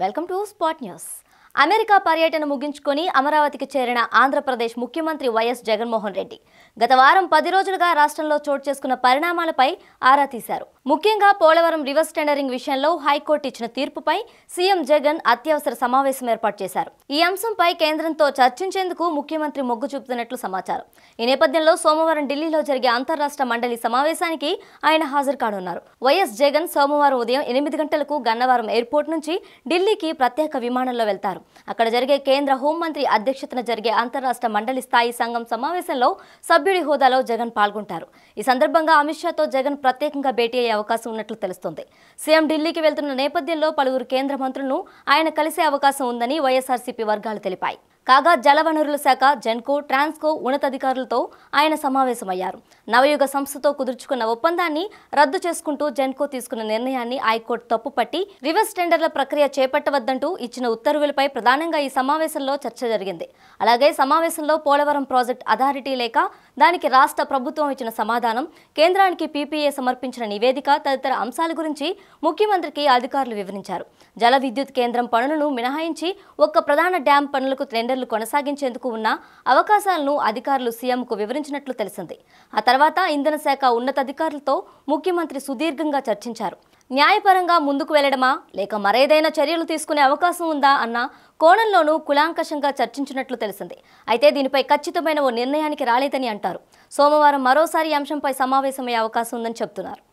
welcome to spot news America పర్యటన ముగించుకొని అమరావతికి చేరిన ఆంధ్రప్రదేశ్ ముఖ్యమంత్రి వైఎస్ జగన్మోహన్ రెడ్డి గత వారం పది రోజులుగా రాష్ట్రంలో చోటు చేసుకున్న పరిణామాలపై ఆరా తీశారు ముఖ్యంగా పోలవరం రివర్స్ టెండరింగ్ విషయంలో హైకోర్టు ఇచ్చిన తీర్పుపై సీఎం జగన్ అత్యవసర సమావేశం ఏర్పాటు చేశారు ఈ అంశంపై కేంద్రంతో చర్చించేందుకు ముఖ్యమంత్రి మొగ్గు చూపుతున్నట్లు సమాచారం ఈ నేపథ్యంలో సోమవారం ఢిల్లీలో జరిగే అంతర్రాష్ట్ర మండలి సమావేశానికి ఆయన హాజరు కానున్నారు వైఎస్ జగన్ సోమవారం ఉదయం ఎనిమిది గంటలకు గన్నవరం ఎయిర్పోర్ట్ నుంచి ఢిల్లీకి ప్రత్యేక విమానంలో వెళ్తారు అక్కడ జరిగే కేంద్ర హోంమంత్రి అధ్యక్షతన జరిగే అంతర్రాష్ట్ర మండలి స్థాయి సంఘం సమావేశంలో సభ్యుడి హోదాలో జగన్ పాల్గొంటారు ఈ సందర్భంగా అమిత్ షాతో జగన్ ప్రత్యేకంగా భేటీ అయ్యే అవకాశం ఉన్నట్లు తెలుస్తోంది సీఎం ఢిల్లీకి వెళ్తున్న నేపథ్యంలో పలువురు కేంద్ర మంత్రులను ఆయన కలిసే అవకాశం ఉందని వైఎస్ఆర్సీపీ వర్గాలు తెలిపాయి కాగా జలవనరుల శాఖ జెన్కో ట్రాన్స్కో ఉన్నతాధికారులతో ఆయన సమావేశమయ్యారు నవయుగ సంస్థతో కుదుర్చుకున్న ఒప్పందాన్ని రద్దు చేసుకుంటూ జెన్కో తీసుకున్న నిర్ణయాన్ని హైకోర్టు తప్పుపట్టి రివర్స్ టెండర్ల ప్రక్రియ చేపట్టవద్దంటూ ఇచ్చిన ఉత్తర్వులపై ప్రధానంగా ఈ సమావేశంలో చర్చ జరిగింది అలాగే సమావేశంలో పోలవరం ప్రాజెక్ట్ అథారిటీ లేక దానికి రాష్ట్ర ప్రభుత్వం ఇచ్చిన సమాధానం కేంద్రానికి పీపీఏ సమర్పించిన నివేదిక తదితర అంశాల గురించి ముఖ్యమంత్రికి అధికారులు వివరించారు జల విద్యుత్ కేంద్రం పనులను మినహాయించి ఒక్క ప్రధాన డ్యాం పనులకు టెండర్లు కొనసాగించేందుకు ఉన్న అవకాశాలను అధికారులు సీఎంకు వివరించినట్లు తెలిసింది ఆ తర్వాత ఇంధన శాఖ ఉన్నతాధికారులతో ముఖ్యమంత్రి సుదీర్ఘంగా చర్చించారు న్యాయపరంగా ముందుకు వెళ్లడమా లేక మరేదైనా చర్యలు తీసుకునే అవకాశం ఉందా అన్న కోణంలోనూ కులాంకషంగా చర్చించినట్లు తెలిసింది అయితే దీనిపై ఖచ్చితమైన ఓ నిర్ణయానికి రాలేదని అంటారు సోమవారం మరోసారి ఈ అంశంపై సమావేశమయ్యే అవకాశం ఉందని చెబుతున్నారు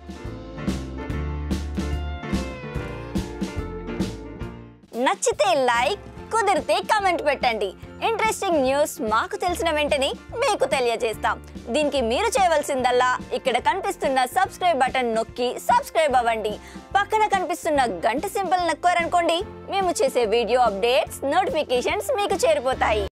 నచ్చితే లైక్ కుదిరితే కామెంట్ పెట్టండి ఇంట్రెస్టింగ్ న్యూస్ మాకు తెలిసిన వెంటనే మీకు తెలియజేస్తాం దీనికి మీరు చేయవలసిందల్లా ఇక్కడ కనిపిస్తున్న సబ్స్క్రైబ్ బటన్ నొక్కి సబ్స్క్రైబ్ అవ్వండి పక్కన కనిపిస్తున్న గంట సింబల్ నొక్కారనుకోండి మేము చేసే వీడియో అప్డేట్స్ నోటిఫికేషన్స్ మీకు చేరిపోతాయి